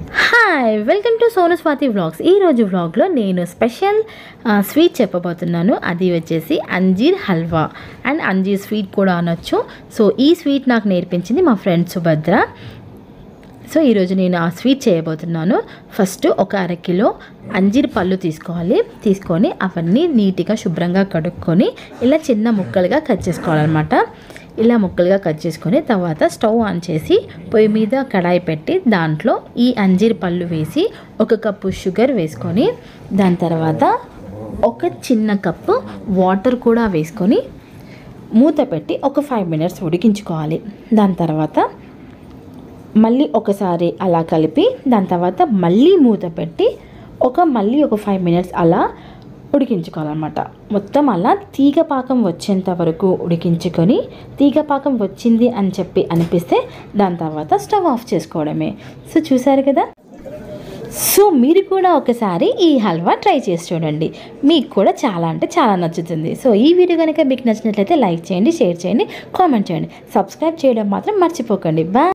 hi welcome to Sonu Swathi vlogs ఈరోజు వ్లాగ్లో నేను స్పెషల్ ఆ, స్వీట్ చెప్పబోతున్నాను అది వచ్చేసి అంజీర్ హల్వా అండ్ అంజీర్ స్వీట్ కూడా అనొచ్చు సో ఈ స్వీట్ నాకు నేర్పించింది మా ఫ్రెండ్ సుభద్ర సో ఈరోజు నేను ఆ స్వీట్ చేయబోతున్నాను ఫస్ట్ ఒక అరకిలో అంజీర్ పళ్ళు తీసుకోవాలి తీసుకొని అవన్నీ నీట్గా శుభ్రంగా కడుక్కొని ఇలా చిన్న ముక్కలుగా కట్ చేసుకోవాలన్నమాట ఇలా ముక్కలుగా కట్ చేసుకొని తర్వాత స్టవ్ ఆన్ చేసి పొయ్యి మీద కడాయి పెట్టి దాంట్లో ఈ అంజీర్ పళ్ళు వేసి ఒక కప్పు షుగర్ వేసుకొని దాని తర్వాత ఒక చిన్న కప్పు వాటర్ కూడా వేసుకొని మూత పెట్టి ఒక ఫైవ్ మినిట్స్ ఉడికించుకోవాలి దాని తర్వాత మళ్ళీ ఒకసారి అలా కలిపి దాని తర్వాత మళ్ళీ మూత పెట్టి ఒక మళ్ళీ ఒక ఫైవ్ మినిట్స్ అలా ఉడికించుకోవాలన్నమాట మొత్తం అలా తీగ పాకం వచ్చేంత వరకు ఉడికించుకొని తీగ పాకం వచ్చింది అని చెప్పి అనిపిస్తే దాని తర్వాత స్టవ్ ఆఫ్ చేసుకోవడమే సో చూసారు కదా సో మీరు కూడా ఒకసారి ఈ హల్వా ట్రై చేసి చూడండి మీకు కూడా చాలా అంటే చాలా నచ్చుతుంది సో ఈ వీడియో కనుక మీకు నచ్చినట్లయితే లైక్ చేయండి షేర్ చేయండి కామెంట్ చేయండి సబ్స్క్రైబ్ చేయడం మాత్రం మర్చిపోకండి బాయ్